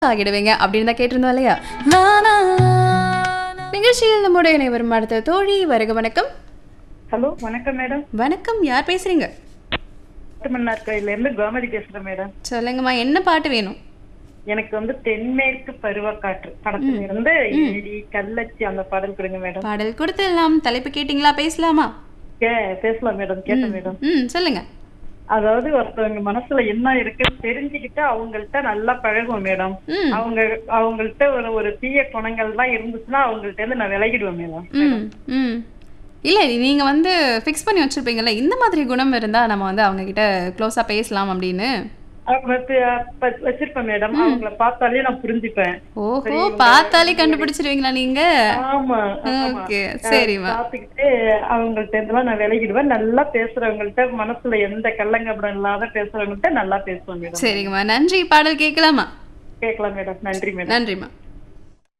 ஆகிடுவீங்க அப்படின்னு தான் கேட்டிருந்தோம் இல்லையா நிகழ்ச்சியில் நம்முடைய இணைவரும் அடுத்த தோழி வருக வணக்கம் ஹலோ வணக்கம் மேடம் வணக்கம் யார் பேசுறீங்க மன்னார் கோயில்ல இருந்து கோமதி பேசுறேன் மேடம் சொல்லுங்கம்மா என்ன பாட்டு வேணும் எனக்கு வந்து தென்மேற்கு பருவக்காற்று படத்துல இருந்து ஏடி கள்ளச்சி அந்த பாடல் கொடுங்க மேடம் பாடல் கொடுத்துடலாம் தலைப்பு கேட்டிங்களா பேசலாமா கே பேசலாம் மேடம் கேட்டேன் மேடம் ம் சொல்லுங்க அதாவது ஒருத்தவங்க மனசுல என்ன இருக்குன்னு தெரிஞ்சுக்கிட்டு அவங்கள்ட்ட நல்லா பழகுவோம் மேடம் ம் அவங்க அவங்கள்ட்ட ஒரு ஒரு தீய குணங்கள் தான் இருந்துச்சுன்னா அவங்கள்ட்ட இருந்து நான் விலகிடுவேன் மேடம் ம் ம் இல்லை நீங்கள் வந்து ஃபிக்ஸ் பண்ணி வச்சுருப்பீங்கல்ல இந்த மாதிரி குணம் இருந்தால் நம்ம வந்து அவங்க கிட்ட க்ளோஸாக பேசலாம் அப்படின்னு அவங்க ப- ப- வச்சிருப்பேன் மேடம் அவங்கள பார்த்தாலே நான் புரிஞ்சுப்பேன் ஓஹோ பார்த்தாலே கண்டுபிடிச்சிருவீங்களா நீங்கள் ஆமா ஆமா. ஓகே சரிம்மா பாத்துக்கிட்டு அவங்கள்ட்ட இருந்தெல்லாம் நான் விலகிடுவேன் நல்லா பேசுறவங்கள்ட்ட மனசுல எந்த கள்ளங்கப்படம் இல்லாத பேசுறவங்கள்ட்ட நல்லா பேசுவேன் மேடம் சரிங்கம்மா நன்றி பாடல் கேட்கலாமா கேட்கலாம் மேடம் நன்றி மேடம் நன்றிம்மா